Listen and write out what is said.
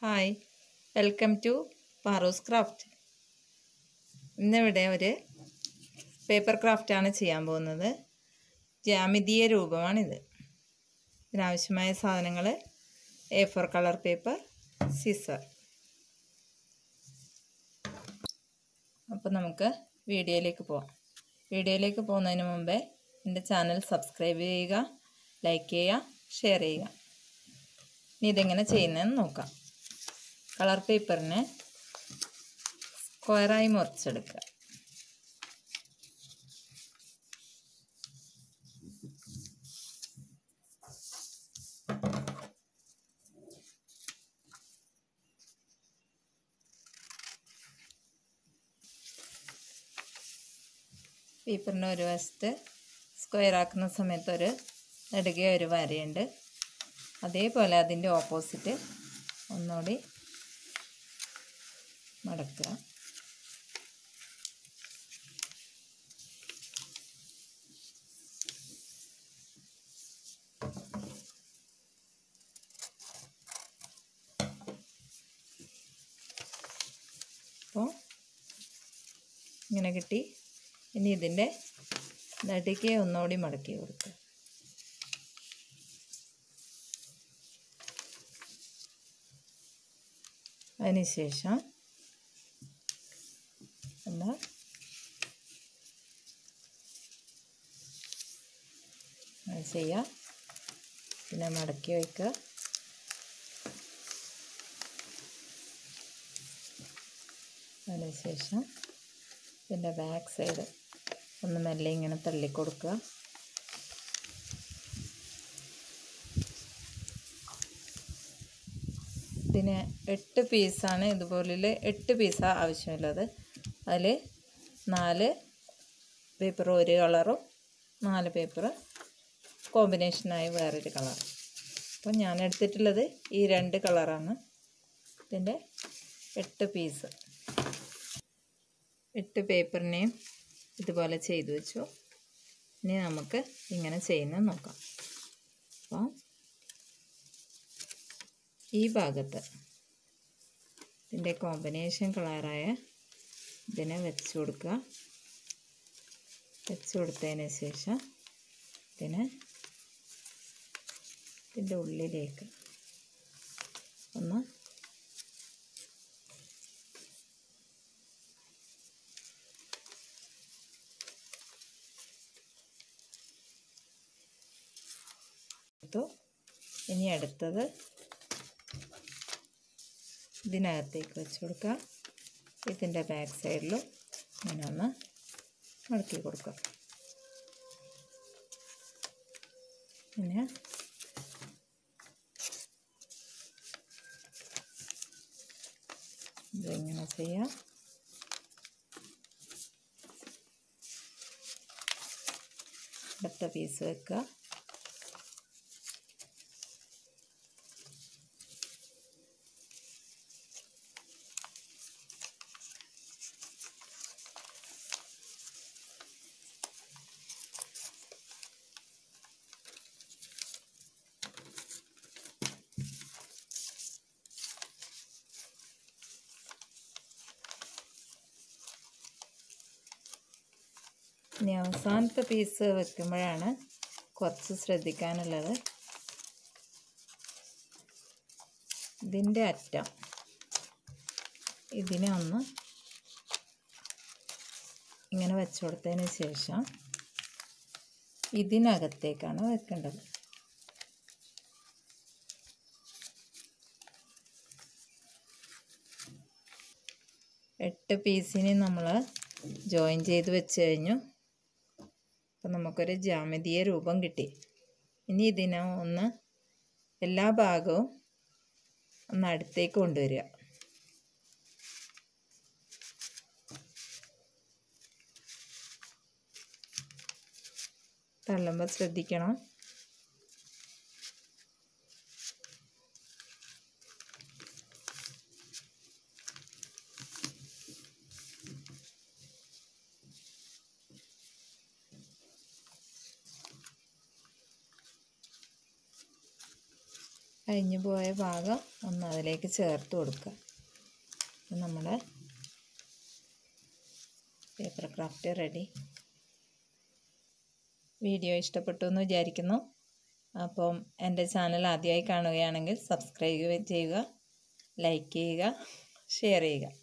hi welcome to Paaru's craft ഇന്നിവിടെ ഒരു paper ക്രാഫ്റ്റാണ് ചെയ്യാൻ പോകുന്നത് ജാമിതീയ രൂപമാണിത് ഇതിനാവശ്യമായ സാധനങ്ങൾ A four colour paper scissor അപ്പോൾ നമുക്ക് വീഡിയോയിലേക്ക് പോവാം വീഡിയോയിലേക്ക് പോകുന്നതിന് മുമ്പേ എൻ്റെ ചാനൽ സബ്സ്ക്രൈബ് ചെയ്യുക ലൈക്ക് ചെയ്യുക ഷെയർ ചെയ്യുക ഇനി ഇതെങ്ങനെ ചെയ്യുന്നതെന്ന് നോക്കാം കളർ പേപ്പറിനെ സ്ക്വയറായി മുറിച്ചെടുക്കുക പേപ്പറിൻ്റെ ഒരു വശത്ത് സ്ക്വയർ ആക്കുന്ന സമയത്ത് ഒരു നെടുകെ ഒരു വരയുണ്ട് അതേപോലെ അതിൻ്റെ ഓപ്പോസിറ്റ് ഒന്നുകൂടി മടക്കുക അപ്പോൾ ഇങ്ങനെ കിട്ടി ഇനി ഇതിൻ്റെ നടുക്കെ ഒന്നുകൂടി മടക്കി കൊടുക്കുക അതിനുശേഷം എന്താ അത് ചെയ്യുക പിന്നെ മടക്കി വയ്ക്കുക അതിനുശേഷം പിന്നെ ബാക്ക് സൈഡ് ഒന്ന് മെല്ലെ ഇങ്ങനെ തള്ളി കൊടുക്കുക ഇതിന് എട്ട് പീസാണ് ഇതുപോലെ എട്ട് പീസാണ് ആവശ്യമുള്ളത് അതിൽ നാല് പേപ്പർ ഒരു കളറും നാല് പേപ്പർ കോമ്പിനേഷനായി വേറൊരു കളർ അപ്പം ഞാൻ എടുത്തിട്ടുള്ളത് ഈ രണ്ട് കളറാണ് ഇതിൻ്റെ എട്ട് പീസ് എട്ട് പേപ്പറിനെയും ഇതുപോലെ ചെയ്തു വെച്ചു ഇനി നമുക്ക് ഇങ്ങനെ ചെയ്യുന്നത് നോക്കാം അപ്പോൾ ഈ ഭാഗത്ത് ഇതിൻ്റെ കോമ്പിനേഷൻ കളറായ ഇതിനെ വെച്ച് കൊടുക്കുക വെച്ച് കൊടുത്തതിന് ശേഷം ഇതിനെ ഇതിൻ്റെ ഉള്ളിലേക്ക് ഒന്ന് ഇനി അടുത്തത് ഇതിനകത്തേക്ക് വെച്ച് കൊടുക്കുക ഇതിൻ്റെ ബാക്ക് സൈഡിലും ഇങ്ങനെ ഒന്ന് മടക്കി കൊടുക്കുക പിന്നെ ഇതിങ്ങനെ ചെയ്യാം അടുത്ത പീസ് വെക്കുക ഇനി അവസാനത്തെ പീസ് വെക്കുമ്പോഴാണ് കുറച്ച് ശ്രദ്ധിക്കാനുള്ളത് ഇതിൻ്റെ അറ്റം ഇതിനെ ഒന്ന് ഇങ്ങനെ വെച്ച് കൊടുത്തതിന് ശേഷം ഇതിനകത്തേക്കാണ് വെക്കേണ്ടത് എട്ട് പീസിനെ നമ്മൾ ജോയിൻ ചെയ്ത് വെച്ച് കഴിഞ്ഞു അപ്പം നമുക്കൊരു ജാമിതീയ രൂപം കിട്ടി ഇനി ഇതിനെ ഒന്ന് എല്ലാ ഭാഗവും ഒന്ന് അടുത്തേക്ക് കൊണ്ടുവരിക തള്ളുമ്പോൾ ശ്രദ്ധിക്കണം കഴിഞ്ഞു പോയ ഭാഗം ഒന്ന് അതിലേക്ക് ചേർത്ത് കൊടുക്കുക നമ്മുടെ പേപ്പർ ക്രാഫ്റ്റ് റെഡി വീഡിയോ ഇഷ്ടപ്പെട്ടു എന്ന് വിചാരിക്കുന്നു അപ്പം എൻ്റെ ചാനൽ ആദ്യമായി കാണുകയാണെങ്കിൽ സബ്സ്ക്രൈബ് ചെയ്യുക ലൈക്ക് ചെയ്യുക ഷെയർ ചെയ്യുക